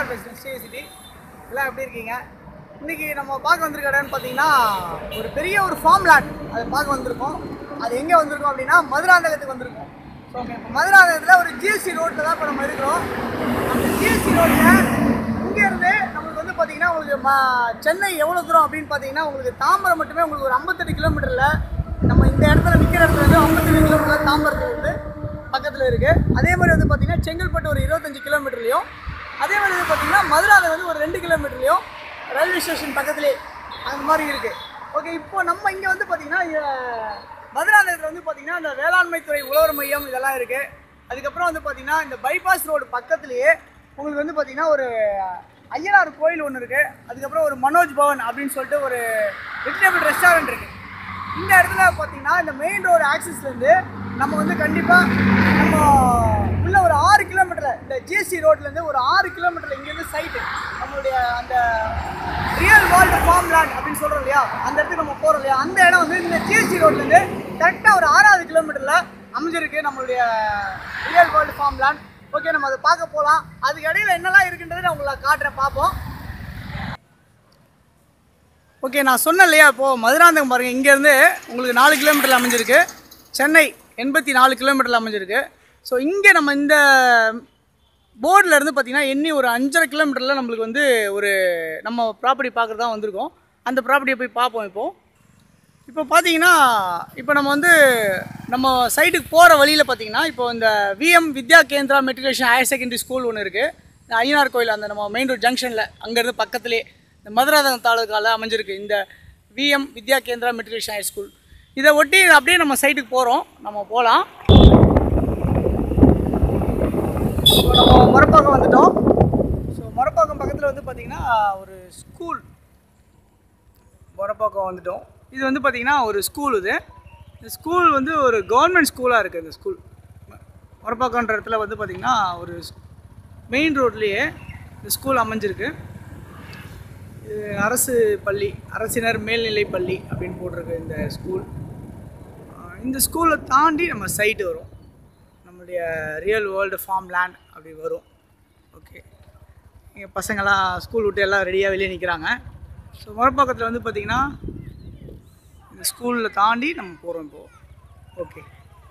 குமார் பேசுகிறேன் சிட்டி எல்லாம் எப்படி இருக்கீங்க இன்னைக்கு நம்ம பார்க்க வந்திருக்க இடம்னு பார்த்தீங்கன்னா ஒரு பெரிய ஒரு ஃபார்ம் லேண்ட் அதை பார்க்க வந்திருக்கோம் அது எங்கே வந்திருக்கோம் அப்படின்னா மதுராந்தகத்துக்கு வந்திருக்கோம் ஸோ ஓகே இப்போ மதுராந்தகத்தில் ஒரு ஜிஎஸ்டி ரோட்டில் தான் இப்போ நம்ம இருக்கிறோம் அந்த ஜிஎஸ்டி ரோட்டில் இங்கேருந்து நம்மளுக்கு வந்து பார்த்தீங்கன்னா உங்களுக்கு ம சென்னை எவ்வளோ தூரம் அப்படின்னு பார்த்தீங்கன்னா உங்களுக்கு தாம்பரம் மட்டுமே உங்களுக்கு ஒரு ஐம்பத்தெட்டு கிலோமீட்டரில் நம்ம இந்த இடத்துல நிற்கிற இடத்துல வந்து ஐம்பத்தெட்டு கிலோமீட்டர் தாம்பரத்தில் இருந்து பக்கத்தில் இருக்குது அதே மாதிரி வந்து பார்த்தீங்கன்னா செங்கல்பட்டு ஒரு இருபத்தஞ்சு கிலோமீட்டர்லையும் அதே மாதிரி வந்து பார்த்தீங்கன்னா மதுராவில் வந்து ஒரு ரெண்டு கிலோமீட்டர்லையும் ரயில்வே ஸ்டேஷன் பக்கத்துலேயே அந்த மாதிரி இருக்குது ஓகே இப்போ நம்ம இங்கே வந்து பார்த்தீங்கன்னா இ- மதுராந்தகத்தில் வந்து பார்த்தீங்கன்னா இந்த வேளாண்மை துறை உழவர் மையம் இதெல்லாம் இருக்குது அதுக்கப்புறம் வந்து பார்த்தீங்கன்னா இந்த பைபாஸ் ரோடு பக்கத்துலேயே உங்களுக்கு வந்து பார்த்தீங்கன்னா ஒரு ஐயனார் கோயில் ஒன்று இருக்குது அதுக்கப்புறம் ஒரு மனோஜ் பவன் அப்படின்னு சொல்லிட்டு ஒரு வெஜிடபிள் ரெஸ்டாரண்ட் இருக்குது இந்த இடத்துல பார்த்தீங்கன்னா இந்த மெயின் ரோடு ஆக்சிஸ்லேருந்து நம்ம வந்து கண்டிப்பாக நம்ம உள்ள ஒரு ஆறு கிலோமீட்டர் இந்த ஜிஎஸ்டி ரோட்லேருந்து ஒரு ஆறு கிலோமீட்டர் இங்கேருந்து சைட்டு நம்மளுடைய அந்த ரியல் வேர்ல்டு ஃபார்ம் லேண்ட் அப்படின்னு சொல்கிறோம் இல்லையா அந்த இடத்துக்கு நம்ம போகிறோம் இல்லையா அந்த இடம் வந்து இந்த ஜிஎஸ்டி ரோட்லேருந்து கரெக்டாக ஒரு ஆறாவது கிலோமீட்டரில் அமைஞ்சிருக்கு நம்மளுடைய real world farm land okay நம்ம அதை பார்க்க போகலாம் அதுக்கு இடையில என்னெல்லாம் இருக்குன்றதை நான் உங்களை காட்டுறேன் பார்ப்போம் ஓகே நான் சொன்னேன் இல்லையா இப்போது மதுராந்தகம் பாருங்கள் இங்கேருந்து உங்களுக்கு நாலு கிலோமீட்டரில் அமைஞ்சிருக்கு சென்னை எண்பத்தி நாலு கிலோமீட்டரில் அமைஞ்சிருக்கு ஸோ இங்கே நம்ம இந்த போர்டில் இருந்து பார்த்தீங்கன்னா எண்ணி ஒரு அஞ்சரை கிலோமீட்டரில் நம்மளுக்கு வந்து ஒரு நம்ம ப்ராப்பர்ட்டி பார்க்குறது தான் வந்திருக்கோம் அந்த ப்ராப்பர்ட்டியை போய் பார்ப்போம் இப்போது இப்போ பார்த்தீங்கன்னா இப்போ நம்ம வந்து நம்ம சைட்டுக்கு போகிற வழியில் பார்த்தீங்கன்னா இப்போ இந்த VM Vidya Kendra matriculation higher secondary school ஒன்று இருக்குது இந்த ஐயனார் கோயில் அந்த நம்ம மெயின் ரோட் ஜங்ஷனில் அங்கேருந்து பக்கத்துலேயே இந்த மதுராதகம் தாலுக்காவில் அமைஞ்சிருக்கு இந்த VM Vidya Kendra matriculation higher school இதை ஒட்டி அப்படியே நம்ம சைட்டுக்கு போகிறோம் நம்ம போகலாம் இப்போ நம்ம மரப்பாக்கம் வந்துட்டோம் ஸோ மரப்பாக்கம் பக்கத்தில் வந்து பார்த்திங்கன்னா ஒரு ஸ்கூல் மொரப்பாக்கம் வந்துட்டோம் இது வந்து பார்த்திங்கன்னா ஒரு ஸ்கூல் இது இந்த ஸ்கூல் வந்து ஒரு கவர்மெண்ட் ஸ்கூலாக இருக்குது இந்த ஸ்கூல் மொரப்பாக்கன்ற இடத்துல வந்து பார்த்திங்கன்னா ஒரு மெயின் ரோட்லேயே இந்த ஸ்கூல் அமைஞ்சிருக்கு இது அரசு பள்ளி அரசினர் மேல்நிலை பள்ளி அப்படின்னு போட்டிருக்கு இந்த ஸ்கூல் ஆஹ் இந்த ஸ்கூலை தாண்டி நம்ம சைட்டு வரும் நம்மளுடைய ரியல் வேர்ல்டு ஃபார்ம் லேண்ட் அப்படி வரும் ஓகே இங்கே பசங்களாம் ஸ்கூல் விட்டு எல்லாம் ரெடியாக வெளியே நிற்கிறாங்க ஸோ மறுபக்கத்தில் வந்து பார்த்திங்கன்னா இந்த ஸ்கூலில் தாண்டி நம்ம போகிறோம் இப்போது ஓகே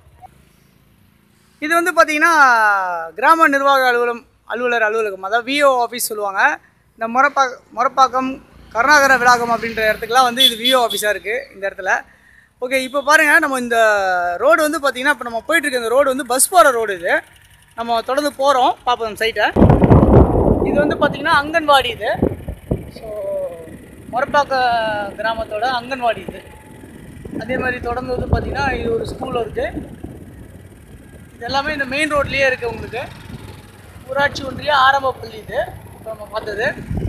இது வந்து பார்த்திங்கன்னா கிராம நிர்வாக அலுவலம் அலுவலர் அலுவலகம் அதாவது விஓ ஆஃபீஸ் சொல்லுவாங்க இந்த மொரப்பா மொரப்பாக்கம் கருணாகர விளாகம் அப்படின்ற இடத்துக்குலாம் வந்து இது விஓ ஆஃபீஸாக இருக்குது இந்த இடத்துல ஓகே இப்போ பாருங்கள் நம்ம இந்த ரோடு வந்து பார்த்திங்கன்னா இப்போ நம்ம போயிட்டுருக்க இந்த ரோடு வந்து பஸ் போகிற ரோடு இது நம்ம தொடர்ந்து போகிறோம் பார்ப்போம் சைட்டை இது வந்து பார்த்திங்கன்னா அங்கன்வாடி இது ஸோ மொரப்பாக்க கிராமத்தோட அங்கன்வாடி இது அதே மாதிரி தொடர்ந்து வந்து பார்த்திங்கன்னா இது ஒரு ஸ்கூல் இருக்குது இது எல்லாமே இந்த மெயின் ரோட்லேயே இருக்குது உங்களுக்கு ஊராட்சி ஒன்றிய ஆரம்ப பள்ளி இது இப்போ நம்ம பார்த்தது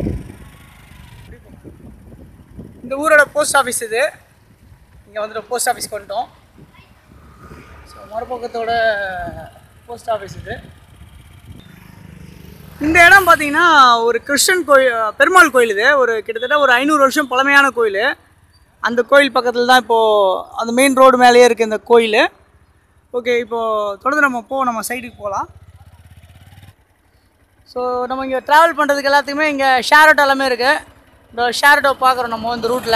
இந்த ஊரோட போஸ்ட் ஆஃபீஸ் இது இங்கே வந்துட்டு போஸ்ட் ஆஃபீஸ்க்கு வந்துட்டோம் ஸோ மறுபக்கத்தோட போஸ்ட் ஆஃபீஸ் இது இந்த இடம் பார்த்தீங்கன்னா ஒரு கிறிஸ்டன் கோயில் பெருமாள் கோயில் இது ஒரு கிட்டத்தட்ட ஒரு ஐநூறு வருஷம் பழமையான கோயில் அந்த கோயில் பக்கத்தில் தான் இப்போது அந்த மெயின் ரோடு மேலேயே இருக்குது இந்த கோயில் ஓகே இப்போது தொடர்ந்து நம்ம போ நம்ம சைடுக்கு போகலாம் ஸோ நம்ம இங்கே ட்ராவல் பண்ணுறதுக்கு எல்லாத்துக்குமே இங்கே ஷேர் ஆட்டோ எல்லாமே இருக்குது இந்த ஷேர் ஆட்டோ பார்க்குறோம் நம்ம இந்த ரூட்டில்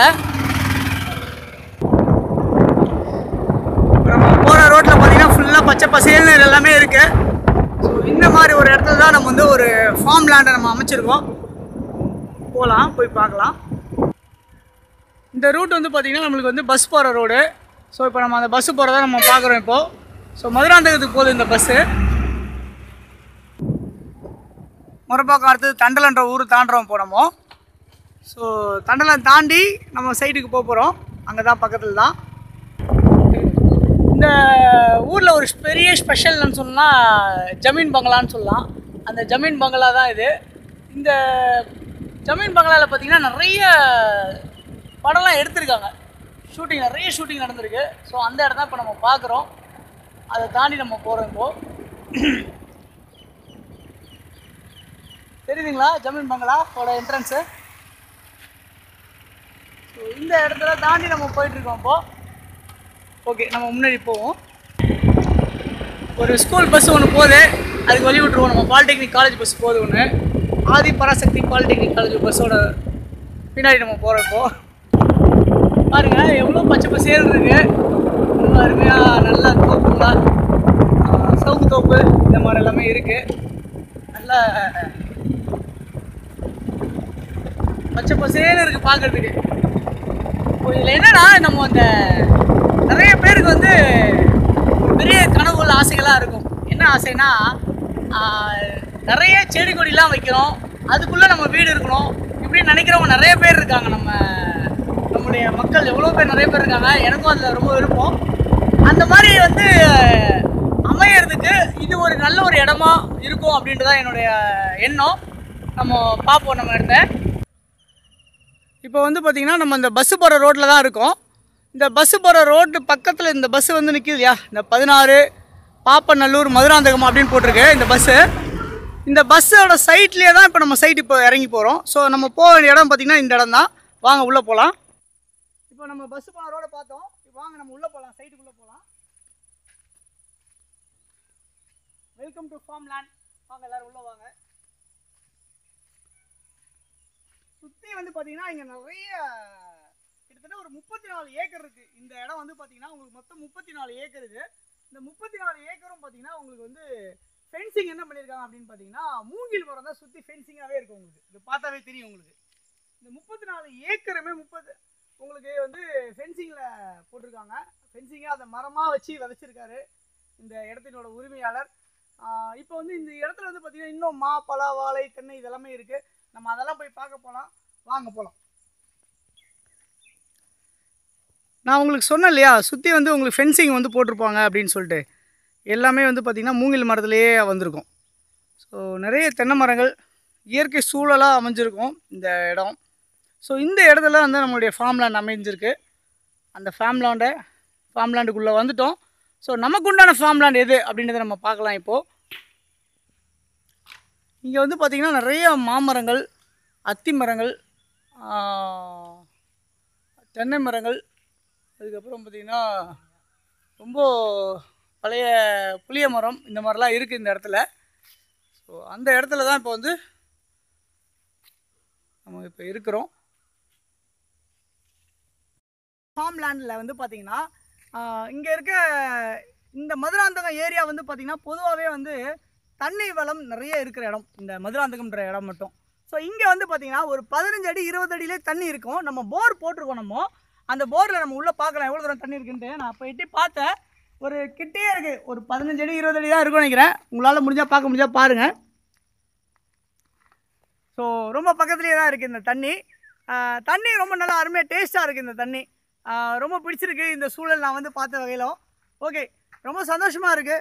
நம்ம போகிற ரோட்டில் பார்த்தீங்கன்னா ஃபுல்லாக பச்சை பசேல்னு இது எல்லாமே இருக்குது ஸோ இந்த மாதிரி ஒரு இடத்துல தான் நம்ம வந்து ஒரு ஃபார்ம் லேண்டை நம்ம அமைச்சிருக்கோம் போகலாம் போய் பார்க்கலாம் இந்த ரூட் வந்து பார்த்திங்கன்னா நம்மளுக்கு வந்து பஸ் போகிற ரோடு ஸோ இப்போ நம்ம அந்த பஸ்ஸு போகிறத நம்ம பார்க்குறோம் இப்போது ஸோ மதுராந்தகத்துக்கு போகுது இந்த பஸ்ஸு முறப்பாக்கம் அடுத்தது தண்டலன்ற ஊர் தாண்டுறோம் இப்போ நம்ம ஸோ தண்டலம் தாண்டி நம்ம சைட்டுக்கு போக போகிறோம் அங்கே தான் பக்கத்தில் தான் இந்த ஊரில் ஒரு பெரிய ஸ்பெஷல்னு சொன்னால் ஜமீன் பங்களான்னு சொல்லலாம் அந்த ஜமீன் பங்களா தான் இது இந்த ஜமீன் பங்களாவில் பார்த்தீங்கன்னா நிறைய படம்லாம் எடுத்திருக்காங்க ஷூட்டிங் நிறைய ஷூட்டிங் நடந்திருக்கு ஸோ அந்த இடம் தான் இப்போ நம்ம பார்க்குறோம் அதை தாண்டி நம்ம போகிறோம் இப்போது தெரியுதுங்களா ஜமீன் பங்களாவோட என்ட்ரன்ஸு ஸோ இந்த இடத்துல தாண்டி நம்ம போயிட்டுருக்கோம் இப்போது ஓகே நம்ம முன்னாடி போவோம் ஒரு ஸ்கூல் பஸ் ஒன்று போகுது அதுக்கு வழி விட்ருவோம் நம்ம பாலிடெக்னிக் காலேஜ் பஸ் போகுது ஒன்று ஆதி பராசக்தி பாலிடெக்னிக் காலேஜ் பஸ்ஸோட பின்னாடி நம்ம போகிறப்போ பாருங்க எவ்வளோ பச்சை பசேல் இருக்கு ரொம்ப அருமையாக நல்லா தோப்புங்களா சவுக்கு தோப்பு இந்த மாதிரி எல்லாமே இருக்கு நல்ல பச்சை பசேல் இருக்கு பார்க்கறதுக்கு இப்போ இதில் என்னன்னா நம்ம அந்த நிறைய பேருக்கு வந்து ஒரு பெரிய கனவுகள் ஆசைகளாக இருக்கும் என்ன ஆசைனா ஆஹ், நிறைய செடி கொடிலாம் வைக்கிறோம் அதுக்குள்ளே நம்ம வீடு இருக்கணும் இப்படின்னு நினைக்கிறவங்க நிறைய பேர் இருக்காங்க நம்ம நம்முடைய மக்கள் எவ்வளோ பேர் நிறைய பேர் இருக்காங்க எனக்கும் அதில் ரொம்ப விருப்பம் அந்த மாதிரி வந்து அமையறதுக்கு இது ஒரு நல்ல ஒரு இடமா இருக்கும் அப்படின்ட்டு தான் என்னுடைய எண்ணம் நம்ம பார்ப்போம் நம்ம இடத்த இப்போ வந்து பார்த்திங்கன்னா நம்ம இந்த பஸ்ஸு போகிற ரோட்டில் தான் இருக்கோம் இந்த பஸ்ஸு போகிற ரோட்டு பக்கத்தில் இந்த பஸ்ஸு வந்து நிற்கிது இல்லையா இந்த பதினாறு பாப்பநல்லூர் மதுராந்தகம் அப்படின்னு போட்டிருக்கு இந்த பஸ்ஸு இந்த பஸ்ஸோட சைட்லேயே தான் இப்போ நம்ம சைட் இப்போ இறங்கி போகிறோம் ஸோ நம்ம போக வேண்டிய இடம் பார்த்திங்கன்னா இந்த இடம் தான் வாங்க உள்ளே போகலாம் இப்போ நம்ம பஸ் போன ரோட பார்த்தோம் இப்போ வாங்க நம்ம உள்ளே போகலாம் சைட்டுக்குள்ளே போகலாம் வெல்கம் டு ஃபார்ம் லேண்ட் வாங்க எல்லாரும் உள்ளே வாங்க சுற்றி வந்து பார்த்தீங்கன்னா இங்கே நிறைய கிட்டத்தட்ட ஒரு முப்பத்தி நாலு ஏக்கர் இருக்குது இந்த இடம் வந்து பார்த்தீங்கன்னா உங்களுக்கு மொத்தம் முப்பத்தி நாலு ஏக்கர் இது இந்த முப்பத்தி நாலு ஏக்கரும் பார்த்தீங்கன்னா உங்களுக்கு வந்து ஃபென்சிங் என்ன பண்ணியிருக்காங்க அப்படின்னு பார்த்தீங்கன்னா மூங்கில் மரம் தான் சுற்றி ஃபென்சிங்காகவே இருக்கும் உங்களுக்கு இது பார்த்தாவே தெரியும் உங்களுக்கு இந்த முப்பத்தி நாலு ஏக்கருமே முப்பது உங்களுக்கு வந்து ஃபென்சிங்கில் போட்டிருக்காங்க ஃபென்சிங்கை அந்த மரமாக வச்சு விதைச்சிருக்காரு இந்த இடத்தினோட உரிமையாளர் ஆஹ் இப்போ வந்து இந்த இடத்துல வந்து பார்த்தீங்கன்னா இன்னும் மா பலா வாழை தென்னை இதெல்லாமே இருக்குது நம்ம அதெல்லாம் போய் பார்க்க போகலாம் வாங்க போகலாம் நான் உங்களுக்கு சொன்னேன் இல்லையா சுற்றி வந்து உங்களுக்கு ஃபென்சிங் வந்து போட்டிருப்பாங்க அப்படின்னு சொல்லிட்டு எல்லாமே வந்து பார்த்திங்கன்னா மூங்கில் மரத்துலேயே வந்திருக்கும் ஸோ நிறைய தென்னை மரங்கள் இயற்கை சூழலாக அமைஞ்சிருக்கும் இந்த இடம் ஸோ இந்த இடத்துல வந்து நம்மளுடைய ஃபார்ம் லேண்ட் அமைஞ்சிருக்கு அந்த ஃபார்ம் லேண்டை ஃபார்ம் லேண்டுக்குள்ளே வந்துட்டோம் ஸோ நமக்கு உண்டான ஃபார்ம் லேண்ட் எது அப்படின்றத நம்ம பார்க்கலாம் இப்போது இங்கே வந்து பார்த்திங்கன்னா நிறைய மாமரங்கள் அத்தி மரங்கள் ஆஹ், தென்னை மரங்கள் அதுக்கப்புறம் பார்த்திங்கன்னா ரொம்ப பழைய புளிய மரம் இந்த மாதிரிலாம் இருக்குது இந்த இடத்துல ஸோ அந்த இடத்துல தான் இப்போ வந்து நம்ம இப்போ இருக்கிறோம் ஃபார்ம் லேண்டில் வந்து பார்த்திங்கன்னா இங்கே இருக்க இந்த மதுராந்தகம் ஏரியா வந்து பார்த்திங்கன்னா பொதுவாகவே வந்து தண்ணி வளம் நிறைய இருக்கிற இடம் இந்த மதுராந்தகம்ன்ற இடம் மட்டும் ஸோ இங்கே வந்து பார்த்திங்கன்னா ஒரு பதினஞ்சு அடி இருபது அடியிலே தண்ணி இருக்கும் நம்ம போர் போட்டிருக்கோம் நம்ம அந்த போரில் நம்ம உள்ளே பார்க்கலாம் எவ்வளோ தூரம் தண்ணி இருக்குன்ட்டு நான் அப்போ எட்டி பார்த்தேன் ஒரு கிட்டே இருக்குது ஒரு பதினஞ்சு அடி இருபது அடி தான் இருக்கும்னு நினைக்கிறேன் உங்களால் முடிஞ்சால் பார்க்க முடிஞ்சால் பாருங்கள் ஸோ ரொம்ப பக்கத்துலேயே தான் இருக்குது இந்த தண்ணி ஆஹ் தண்ணி ரொம்ப நல்லா அருமையாக டேஸ்ட்டாக இருக்குது இந்த தண்ணி ஆஹ் ரொம்ப பிடிச்சிருக்கு இந்த சூழல் நான் வந்து பார்த்த வகையிலும் ஓகே ரொம்ப சந்தோஷமாக இருக்குது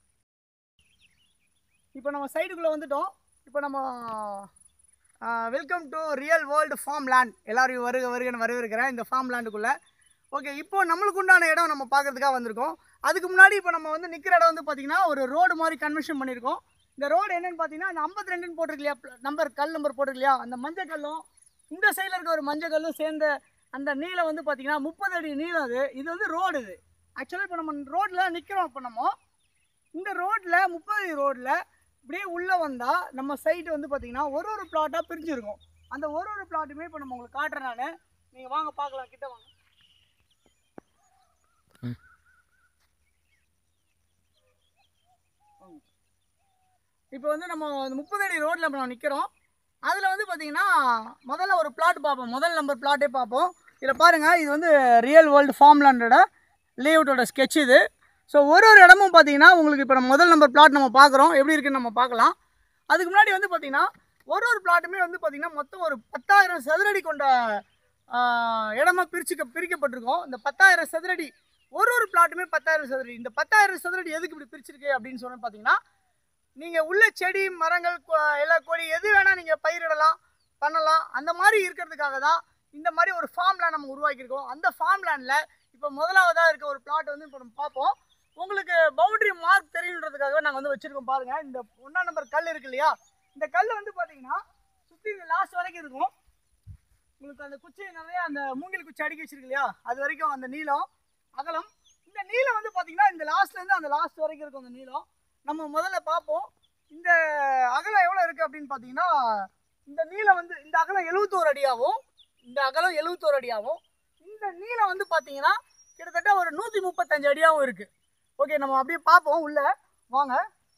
இப்போ நம்ம சைடுக்குள்ளே வந்துட்டோம் இப்போ நம்ம welcome to real world farm land எல்லாரையும் வருக வருகன்னு வரவேற்கிறேன் இந்த ஃபார்ம் லேண்டுக்குள்ளே ஓகே இப்போ நம்மளுக்கு உண்டான இடம் நம்ம பார்க்கறதுக்காக வந்திருக்கோம் அதுக்கு முன்னாடி இப்போ நம்ம வந்து நிற்கிற இடம் வந்து பார்த்திங்கன்னா ஒரு ரோடு மாதிரி கன்வென்ஷன் பண்ணியிருக்கோம் இந்த ரோடு என்னன்னு பார்த்தீங்கன்னா அந்த ஐம்பத்தி ரெண்டுன்னு போட்டிருக்கு இல்லையா நம்பர் கல் நம்பர் போட்டிருக்கு இல்லையா அந்த மஞ்சள் கல்லும் இந்த சைடில் இருக்க ஒரு மஞ்சள் கல்லும் சேர்ந்த அந்த நீளம் வந்து பார்த்தீங்கன்னா முப்பது அடி நீளம் அது இது வந்து ரோடு இது ஆக்சுவலாக இப்போ நம்ம ரோட்டில் நிற்கிறோம் இப்போ நம்ம இந்த ரோட்டில் முப்பது அடி ரோட்டில் இப்படியே உள்ளே வந்தால் நம்ம சைட்டு வந்து பார்த்தீங்கன்னா ஒரு ஒரு பிளாட்டாக பிரிஞ்சிருக்கும் அந்த ஒரு ஒரு பிளாட்டுமே இப்போ நம்ம உங்களுக்கு காட்டுறேன் நான் நீங்கள் வாங்க பார்க்கலாம் கிட்ட வாங்க இப்போ வந்து நம்ம முப்பது அடி ரோட்டில் நம்ம நிற்கிறோம் அதில் வந்து பார்த்தீங்கன்னா முதல்ல ஒரு பிளாட் பார்ப்போம் முதல் நம்பர் பிளாட்டே பார்ப்போம் இதில் பாருங்கள் இது வந்து ரியல் வேர்ல்டு ஃபார்ம் லேண்டோட லேஅவுட்டோட sketch இது ஸோ ஒரு ஒரு இடமும் பார்த்தீங்கன்னா உங்களுக்கு இப்போ நம்ம முதல் நம்பர் பிளாட் நம்ம பார்க்குறோம் எப்படி இருக்குன்னு நம்ம பார்க்கலாம் அதுக்கு முன்னாடி வந்து பார்த்தீங்கன்னா ஒரு ஒரு பிளாட்டுமே வந்து பார்த்தீங்கன்னா மொத்தம் ஒரு பத்தாயிரம் சதுரடி கொண்ட ஆஹ், இடமா பிரிச்சுக்க பிரிக்கப்பட்டிருக்கோம் இந்த பத்தாயிரம் சதுரடி ஒரு ஒரு பிளாட்டுமே பத்தாயிரம் சதுரடி இந்த பத்தாயிரம் சதுரடி எதுக்கு இப்படி பிரிச்சிருக்கு அப்படின்னு சொன்னு பார்த்தீங்கன்னா நீங்கள் உள்ள செடி மரங்கள் கொ- எல்லா கொடி எது வேணால் நீங்கள் பயிரிடலாம் பண்ணலாம் அந்த மாதிரி இருக்கிறதுக்காக தான் இந்த மாதிரி ஒரு ஃபார்ம் லேண்ட் நம்ம உருவாக்கியிருக்கோம் அந்த ஃபார்ம் லேண்டில் இப்போ முதலாவதாக இருக்க ஒரு பிளாட் வந்து இப்போ நம்ம பார்ப்போம் உங்களுக்கு பவுண்டரி மார்க் தெரியுன்றதுக்காகவே நாங்கள் வந்து வச்சுருக்கோம் பாருங்கள் இந்த ஒன்றாம் நம்பர் கல் இருக்கு இல்லையா இந்த கல் வந்து பார்த்தீங்கன்னா சுற்றி இந்த லாஸ்ட் வரைக்கும் இருக்கும் உங்களுக்கு அந்த குச்சி நிறைய அந்த மூங்கில் குச்சி அடுக்கி வச்சிருக்கு இல்லையா அது வரைக்கும் அந்த நீளம் அகலம் இந்த நீளம் வந்து பார்த்தீங்கன்னா இந்த லாஸ்ட்லேருந்து அந்த லாஸ்ட் வரைக்கும் இருக்கும் அந்த நீளம் நம்ம முதல்ல பார்ப்போம் இந்த அகலம் எவ்வளோ இருக்குது அப்படின்னு பார்த்தீங்கன்னா இந்த நீளம் வந்து இந்த அகலம் எழுபத்தோரு அடியாகவும் இந்த அகலம் எழுபத்தோரு அடியாகவும் இந்த நீளம் வந்து பார்த்தீங்கன்னா கிட்டத்தட்ட ஒரு நூற்றி முப்பத்தஞ்சு அடியாகவும் இருக்குது ஓகே நம்ம அப்படியே பார்ப்போம் உள்ள வாங்க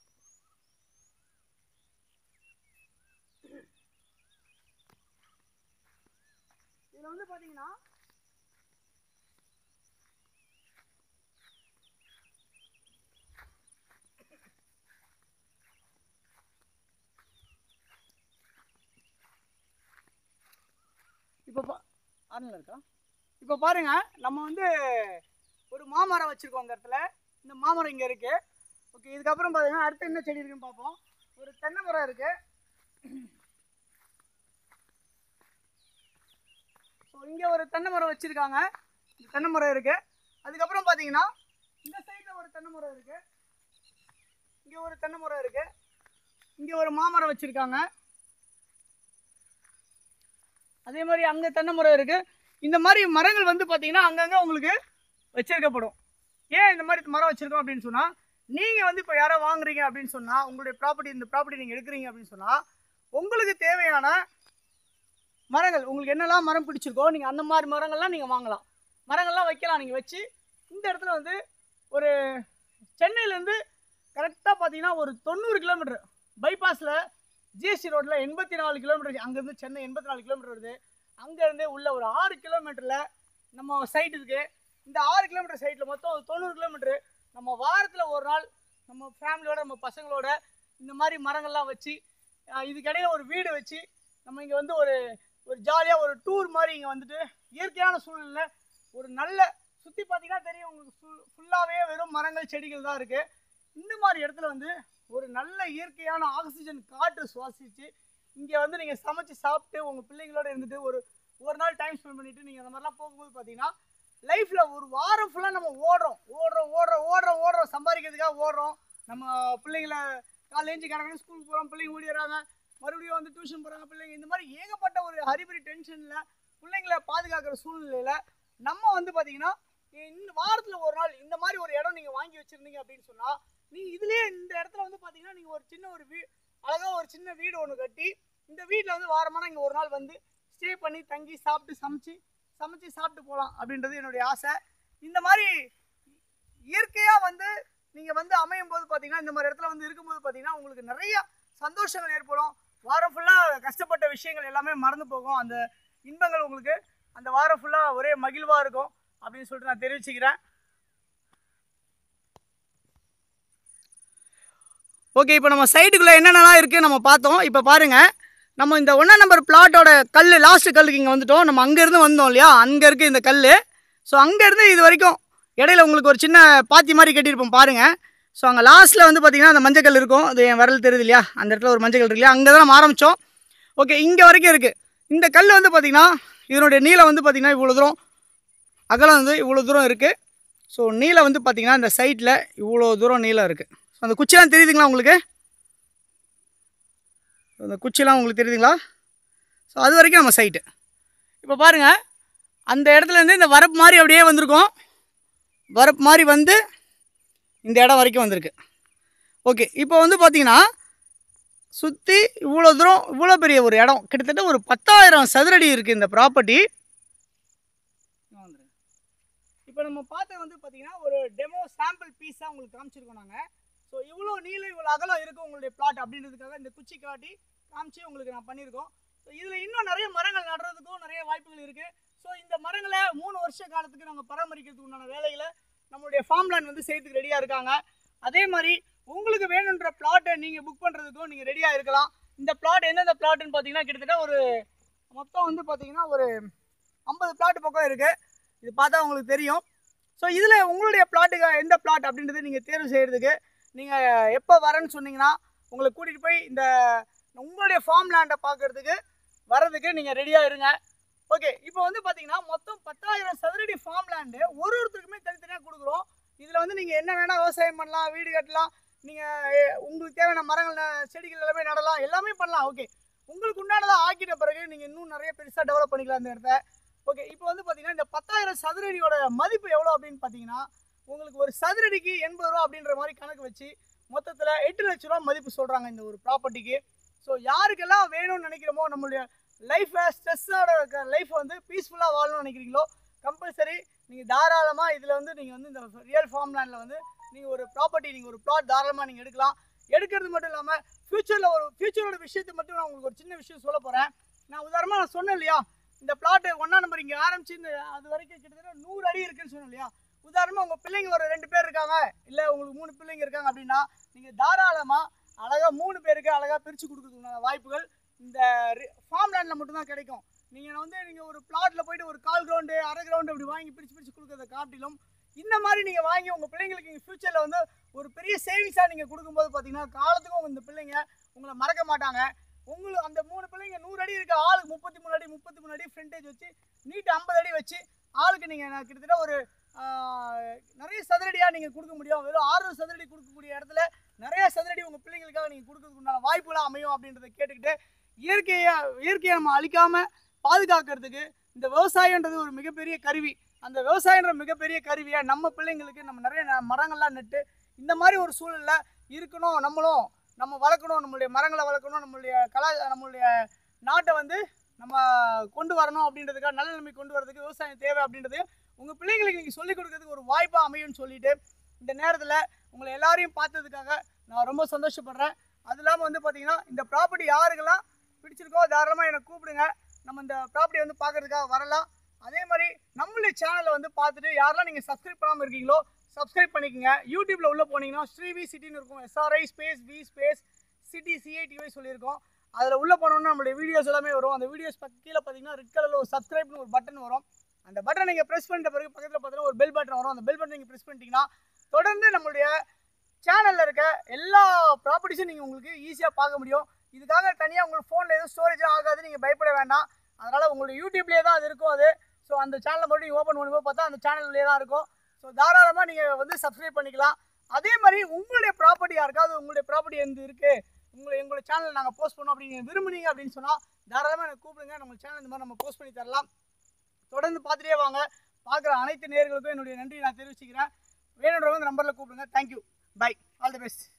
இதில் வந்து பார்த்தீங்கன்னா இப்போ பா ஆன்லைன் இருக்கா இப்போ பாருங்க நம்ம வந்து ஒரு மாமரம் வச்சுருக்கோம் அந்த இடத்துல இந்த மாமரம் இங்கே இருக்கு ஓகே இதுக்கப்புறம் பாருங்க அடுத்து என்ன செடி இருக்குன்னு பார்ப்போம் ஒரு தென்னை மரம் இருக்கு ஸோ இங்கே ஒரு தென்னை மரம் வச்சுருக்காங்க இந்த தென்னை மரம் இருக்கு அதுக்கப்புறம் பார்த்தீங்கன்னா இந்த சைடில் ஒரு தென்னை மரம் இருக்கு இங்கே ஒரு தென்னை மரம் இருக்கு இங்கே ஒரு மாமரம் வச்சுருக்காங்க அதே மாதிரி அங்கே தென்னை மரம் இருக்கு இந்த மாதிரி மரங்கள் வந்து பார்த்தீங்கன்னா அங்கங்கே உங்களுக்கு வச்சிருக்கப்படும் ஏன் இந்த மாதிரி மரம் வச்சிருக்கோம் அப்படின்னு சொன்னால் நீங்கள் வந்து இப்போ யாரோ வாங்குறீங்க அப்படின்னு சொன்னால் உங்களுடைய ப்ராப்பர்ட்டி இந்த ப்ராப்பர்ட்டி நீங்கள் எடுக்கிறீங்க அப்படின்னு சொன்னால் உங்களுக்கு தேவையான மரங்கள் உங்களுக்கு என்னெல்லாம் மரம் பிடிச்சிருக்கோ நீங்கள் அந்த மாதிரி மரங்கள்லாம் நீங்கள் வாங்கலாம் மரங்கள்லாம் வைக்கலாம் நீங்கள் வச்சு இந்த இடத்துல வந்து ஒரு சென்னையிலேருந்து கரெக்டாக பார்த்தீங்கன்னா ஒரு தொண்ணூறு கிலோமீட்டர் பைபாஸில் ஜிஎஸ்டி ரோட்டில் எண்பத்தி நாலு கிலோமீட்டர் அங்கேருந்து சென்னை எண்பத்தி நாலு கிலோமீட்டர் வருது அங்கேருந்து உள்ள ஒரு ஆறு கிலோமீட்டரில் நம்ம சைட் இருக்குது இந்த ஆறு கிலோமீட்டர் சைட்டில் மொத்தம் ஒரு தொண்ணூறு கிலோமீட்டர் நம்ம வாரத்தில் ஒரு நாள் நம்ம ஃபேமிலியோட நம்ம பசங்களோட இந்த மாதிரி மரங்கள்லாம் வச்சு அஹ் இதுக்கிடையில ஒரு வீடு வச்சு நம்ம இங்கே வந்து ஒரு ஒரு ஜாலியாக ஒரு டூர் மாதிரி இங்கே வந்துட்டு இயற்கையான சூழ்நிலை ஒரு நல்ல சுற்றி பார்த்தீங்கன்னா தெரியும் உங்களுக்கு ஃபுல் ஃபுல்லாகவே வெறும் மரங்கள் செடிகள் தான் இருக்குது இந்த மாதிரி இடத்துல வந்து ஒரு நல்ல இயற்கையான ஆக்சிஜன் காற்று சுவாசித்து இங்கே வந்து நீங்கள் சமைச்சு சாப்பிட்டு உங்கள் பிள்ளைங்களோட இருந்துட்டு ஒரு ஒரு நாள் டைம் ஸ்பெண்ட் பண்ணிட்டு நீங்கள் அந்த மாதிரிலாம் போகும்போது பார்த்தீங்கன்னா லைஃப்பில் ஒரு வாரம் ஃபுல்லாக நம்ம ஓடுறோம் ஓடுறோம் ஓடுறோம் ஓடுறோம் ஓடுறோம் சம்பாதிக்கிறதுக்காக ஓடுறோம் நம்ம பிள்ளைங்கள காலைல ஏஞ்சி கிடக்கணும் ஸ்கூலுக்கு போகிறோம் பிள்ளைங்க ஓடிடுறாங்க மறுபடியும் வந்து டியூஷன் போகிறாங்க பிள்ளைங்க இந்த மாதிரி ஏகப்பட்ட ஒரு ஹரிபரி டென்ஷனில் பிள்ளைங்களை பாதுகாக்கிற சூழ்நிலையில் நம்ம வந்து பார்த்தீங்கன்னா இந்த வாரத்தில் ஒரு நாள் இந்த மாதிரி ஒரு இடம் நீங்கள் வாங்கி வச்சுருந்தீங்க அப்படின்னு சொன்னால் நீங்கள் இதுலேயே இந்த இடத்துல வந்து பார்த்தீங்கன்னா நீங்கள் ஒரு சின்ன ஒரு வீ அழகாக ஒரு சின்ன வீடு ஒன்று கட்டி இந்த வீட்டில் வந்து வாரமான இங்கே ஒரு நாள் வந்து ஸ்டே பண்ணி தங்கி சாப்பிட்டு சமைச்சு சமைச்சு சாப்பிட்டு போகலாம் அப்படின்றது என்னுடைய ஆசை இந்த மாதிரி இயற்கையாக வந்து நீங்கள் வந்து அமையும் போது பார்த்தீங்கன்னா இந்த மாதிரி இடத்துல வந்து இருக்கும்போது பார்த்தீங்கன்னா உங்களுக்கு நிறைய சந்தோஷங்கள் ஏற்படும் வாரம் ஃபுல்லாக கஷ்டப்பட்ட விஷயங்கள் எல்லாமே மறந்து போகும் அந்த இன்பங்கள் உங்களுக்கு அந்த வாரம் ஃபுல்லாக ஒரே மகிழ்வாக இருக்கும் அப்படின்னு சொல்லிட்டு நான் தெரிவிச்சுக்கிறேன் ஓகே இப்போ நம்ம சைட்டுக்குள்ளே என்னென்னலாம் இருக்குது நம்ம பார்த்தோம் இப்போ பாருங்கள் நம்ம இந்த ஒன்றாம் நம்பர் பிளாட்டோட கல் லாஸ்ட் கல்லுக்கு இங்கே வந்துட்டோம் நம்ம அங்கேருந்து வந்தோம் இல்லையா அங்கே இருக்குது இந்த கல் ஸோ அங்கேருந்து இது வரைக்கும் இடையில உங்களுக்கு ஒரு சின்ன பாத்தி மாதிரி கட்டியிருப்போம் பாருங்கள் ஸோ அங்கே லாஸ்ட்டில் வந்து பார்த்திங்கன்னா அந்த மஞ்சக்கல் இருக்கும் அது என் விரல் தெரியுது இல்லையா அந்த இடத்துல ஒரு மஞ்சக்கல் இருக்கு இல்லையா அங்கே தான் நம்ம ஆரம்பித்தோம் ஓகே இங்கே வரைக்கும் இருக்குது இந்த கல் வந்து பார்த்திங்கன்னா இதனுடைய நீளம் வந்து பார்த்திங்கன்னா இவ்வளோ தூரம் அகலம் வந்து இவ்வளோ தூரம் இருக்குது ஸோ நீளம் வந்து பார்த்திங்கன்னா இந்த சைட்டில் இவ்வளோ தூரம் நீளம் இருக்குது ஸோ அந்த குச்சிலாம் தெரியுதுங்களா உங்களுக்கு அந்த குச்சிலாம் உங்களுக்கு தெரியுதுங்களா ஸோ அது வரைக்கும் நம்ம சைட்டு இப்போ பாருங்கள் அந்த இடத்துலேருந்து இந்த வரப்பு மாதிரி அப்படியே வந்திருக்கோம் வரப்பு மாதிரி வந்து இந்த இடம் வரைக்கும் வந்திருக்கு ஓகே இப்போ வந்து பார்த்தீங்கன்னா சுற்றி இவ்வளோ தூரம் இவ்வளோ பெரிய ஒரு இடம் கிட்டத்தட்ட ஒரு பத்தாயிரம் சதுரடி இருக்குது இந்த ப்ராப்பர்ட்டி இப்போ நம்ம பார்த்தது வந்து பார்த்தீங்கன்னா ஒரு டெமோ சாம்பிள் பீஸாக உங்களுக்கு காமிச்சிருக்கோம் நாங்கள் ஸோ இவ்வளோ நீளம் இவ்வளோ அகலம் இருக்கும் உங்களுடைய பிளாட் அப்படின்றதுக்காக இந்த குச்சி காட்டி காமிச்சு உங்களுக்கு நான் பண்ணியிருக்கோம் ஸோ இதில் இன்னும் நிறைய மரங்கள் நடுறதுக்கும் நிறைய வாய்ப்புகள் இருக்குது ஸோ இந்த மரங்களை மூணு வருஷ காலத்துக்கு நாங்கள் பராமரிக்கிறதுக்கு உண்டான வேலைகளை நம்மளுடைய ஃபார்ம் லேண்ட் வந்து செய்யறதுக்கு ரெடியாக இருக்காங்க அதே மாதிரி உங்களுக்கு வேணுன்ற பிளாட்டை நீங்கள் புக் பண்ணுறதுக்கும் நீங்கள் ரெடியாக இருக்கலாம் இந்த பிளாட் எந்தெந்த பிளாட்னு பார்த்தீங்கன்னா கிட்டத்தட்ட ஒரு மொத்தம் வந்து பார்த்தீங்கன்னா ஒரு ஐம்பது பிளாட் பக்கம் இருக்குது இது பார்த்தா உங்களுக்கு தெரியும் ஸோ இதில் உங்களுடைய பிளாட்டுக்கு எந்த பிளாட் அப்படின்றத நீங்கள் தேர்வு செய்கிறதுக்கு நீங்கள் எப்போ வரேன்னு சொன்னீங்கன்னா உங்களை கூட்டிகிட்டு போய் இந்த உங்களுடைய ஃபார்ம் லேண்டை பார்க்கறதுக்கு வர்றதுக்கு நீங்கள் ரெடியாக இருங்க ஓகே இப்போ வந்து பார்த்தீங்கன்னா மொத்தம் பத்தாயிரம் சதுரடி ஃபார்ம் லேண்டு ஒரு ஒருத்தருக்குமே தனித்தனியாக கொடுக்குறோம் இதில் வந்து நீங்கள் என்ன வேணால் விவசாயம் பண்ணலாம் வீடு கட்டலாம் நீங்கள் உங்களுக்கு தேவையான மரங்கள் ந- செடிகள் எல்லாமே நடலாம் எல்லாமே பண்ணலாம் ஓகே உங்களுக்கு உண்டானதாக ஆக்கிட்ட பிறகு நீங்கள் இன்னும் நிறைய பெருசாக டெவலப் பண்ணிக்கலாம் இந்த இடத்த ஓகே இப்போ வந்து பார்த்தீங்கன்னா இந்த பத்தாயிரம் சதுரடியோட மதிப்பு எவ்வளோ அப்படின்னு பார்த்தீங்கன்னா உங்களுக்கு ஒரு சதுரடிக்கு எண்பது ரூபா அப்படின்ற மாதிரி கணக்கு வச்சு மொத்தத்தில் எட்டு லட்ச ரூபா மதிப்பு சொல்கிறாங்க இந்த ஒரு ப்ராப்பர்ட்டிக்கு ஸோ யாருக்கெல்லாம் வேணும்னு நினைக்கிறோமோ நம்மளுடைய லைஃப்பை ஸ்ட்ரெஸ்ஸோட இருக்க லைஃப்பை வந்து பீஸ்ஃபுல்லாக வாழணும்னு நினைக்கிறீங்களோ கம்பல்சரி நீங்கள் தாராளமாக இதில் வந்து நீங்கள் வந்து இந்த ரியல் ஃபார்ம் லேண்டில் வந்து நீங்கள் ஒரு ப்ராப்பர்ட்டி நீங்கள் ஒரு ப்ளாட் தாராளமாக நீங்கள் எடுக்கலாம் எடுக்கிறது மட்டும் இல்லாமல் ஃப்யூச்சரில் ஒரு ஃப்யூச்சரோட விஷயத்தை மட்டும் நான் உங்களுக்கு ஒரு சின்ன விஷயம் சொல்ல போகிறேன் நான் உதாரணமாக நான் சொன்னேன் இல்லையா இந்த பிளாட் ஒன்றா நம்பர் இங்கே ஆரம்பிச்சு இந்த அது வரைக்கும் கிட்டத்தட்ட நூறு அடி இருக்குன்னு சொன்னேன் இல்லையா உதாரணமாக உங்கள் பிள்ளைங்க ஒரு ரெண்டு பேர் இருக்காங்க இல்லை உங்களுக்கு மூணு பிள்ளைங்க இருக்காங்க அப்படின்னா நீங்கள் தாராளமாக அழகாக மூணு பேருக்கு அழகாக பிரித்து கொடுக்கறதுக்கான வாய்ப்புகள் இந்த ஃபார்ம் லேண்டில் மட்டும்தான் கிடைக்கும் நீங்கள் வந்து நீங்கள் ஒரு பிளாட்டில் போயிட்டு ஒரு கால் கிரவுண்டு அரை கிரவுண்டு அப்படி வாங்கி பிரித்து பிரித்து கொடுக்கறத காட்டிலும் இந்த மாதிரி நீங்கள் வாங்கி உங்கள் பிள்ளைங்களுக்கு நீங்கள் ஃப்யூச்சரில் வந்து ஒரு பெரிய சேவிங்ஸாக நீங்கள் கொடுக்கும்போது பார்த்தீங்கன்னா காலத்துக்கும் இந்த பிள்ளைங்க உங்களை மறக்க மாட்டாங்க உங்களுக்கு அந்த மூணு பிள்ளைங்க நூறு அடி இருக்க ஆளுக்கு முப்பத்தி மூணு அடி முப்பத்தி மூணு அடி ஃப்ரண்டேஜ் வச்சு நீட்டு ஐம்பது அடி வச்சு ஆளுக்கு நீங்கள் கிட்டத்தட்ட ஒரு ஆஹ், நிறைய சதுரடியாக நீங்கள் கொடுக்க முடியும் வெறும் ஆறு சதுரடி கொடுக்கக்கூடிய இடத்துல நிறைய சதுரடி உங்கள் பிள்ளைங்களுக்காக நீங்கள் கொடுக்கறதுக்கு உண்டான வாய்ப்புகளாக அமையும் அப்படின்றத கேட்டுக்கிட்டு இயற்கையை இயற்கையை நம்ம அழிக்காமல் பாதுகாக்கிறதுக்கு இந்த விவசாயன்றது ஒரு மிகப்பெரிய கருவி அந்த விவசாயன்ற மிகப்பெரிய கருவியை நம்ம பிள்ளைங்களுக்கு நம்ம நிறைய ந- மரங்கள்லாம் நட்டு இந்த மாதிரி ஒரு சூழலில் இருக்கணும் நம்மளும் நம்ம வளர்க்கணும் நம்மளுடைய மரங்களை வளர்க்கணும் நம்மளுடைய கலா நம்மளுடைய நாட்டை வந்து நம்ம கொண்டு வரணும் அப்படின்றதுக்காக நல்ல நிலைமை கொண்டு வரதுக்கு விவசாயம் தேவை அப்படின்றது உங்கள் பிள்ளைங்களுக்கு நீங்கள் சொல்லிக் கொடுக்கறதுக்கு ஒரு வாய்ப்பாக அமையும்னு சொல்லிட்டு இந்த நேரத்தில் உங்களை எல்லாரையும் பார்த்ததுக்காக நான் ரொம்ப சந்தோஷப்படுறேன் அது இல்லாமல் வந்து பார்த்தீங்கன்னா இந்த ப்ராப்பர்ட்டி யாருக்கெல்லாம் பிடிச்சிருக்கோ தாராளமாக என்னை கூப்பிடுங்க நம்ம இந்த ப்ராப்பர்ட்டி வந்து பார்க்கறதுக்காக வரலாம் அதே மாதிரி நம்மளுடைய சேனலை வந்து பார்த்துட்டு யாரெல்லாம் நீங்கள் சப்ஸ்கிரைப் பண்ணாமல் இருக்கீங்களோ சப்ஸ்கிரைப் பண்ணிக்கோங்க யூடியூப்பில் உள்ளே போனீங்கன்னா ஸ்ரீவி சிட்டின்னு இருக்கும் SRI space V space city சிஐடிவை சொல்லியிருக்கோம் அதில் உள்ளே போனோம்னா நம்மளுடைய வீடியோஸ் எல்லாமே வரும் அந்த வீடியோஸ் பக்க கீழே பார்த்தீங்கன்னா ரெட் கலரில் ஒரு சப்ஸ்கிரைப்னு ஒரு பட்டன் வரும் அந்த பட்டனை நீங்கள் ப்ரெஸ் பண்ணிட்ட பிறகு பக்கத்தில் பார்த்தீங்கன்னா ஒரு பெல் பட்டன் வரும் அந்த பெல் பட்டன் நீங்கள் ப்ரெஸ் பண்ணிட்டீங்கன்னா தொடர்ந்து நம்மளுடைய சேனலில் இருக்க எல்லா ப்ராப்பர்ட்டிஸும் நீங்கள் உங்களுக்கு ஈஸியாக பார்க்க முடியும் இதுக்காக தனியாக உங்களுக்கு ஃபோனில் எதுவும் ஸ்டோரேஜ் ஆகாது நீங்கள் பயப்பட வேண்டாம் அதனால் உங்களுடைய யூடியூப்லேயே தான் அது இருக்கும் அது ஸோ அந்த சேனலை மட்டும் நீங்கள் ஓப்பன் பண்ணும்போது பார்த்தா அந்த சேனல்லே தான் இருக்கும் ஸோ தாராளமாக நீங்கள் வந்து சப்ஸ்கிரைப் பண்ணிக்கலாம் அதே மாதிரி உங்களுடைய ப்ராப்பர்ட்டி யாருக்காவது உங்களுடைய ப்ராப்பர்ட்டி எந்த இருக்குது உங்களை எங்களுடைய சேனல் நாங்கள் போஸ்ட் பண்ணோம் அப்படின்னு நீங்க விரும்புனீங்க அப்படின்னு சொன்னால் தாராளமாக எனக்கு கூப்பிடுங்க நம்ம சேனல் இந்த மாதிரி நம்ம போஸ்ட் பண்ணி தரலாம் தொடர்ந்து பார்த்துட்டே வாங்க பார்க்குற அனைத்து நேயர்களுக்கும் என்னுடைய நன்றி நான் தெரிவிச்சுக்கிறேன் வேணுன்றவங்க நம்பரில் கூப்பிடுங்க thank you bye all the best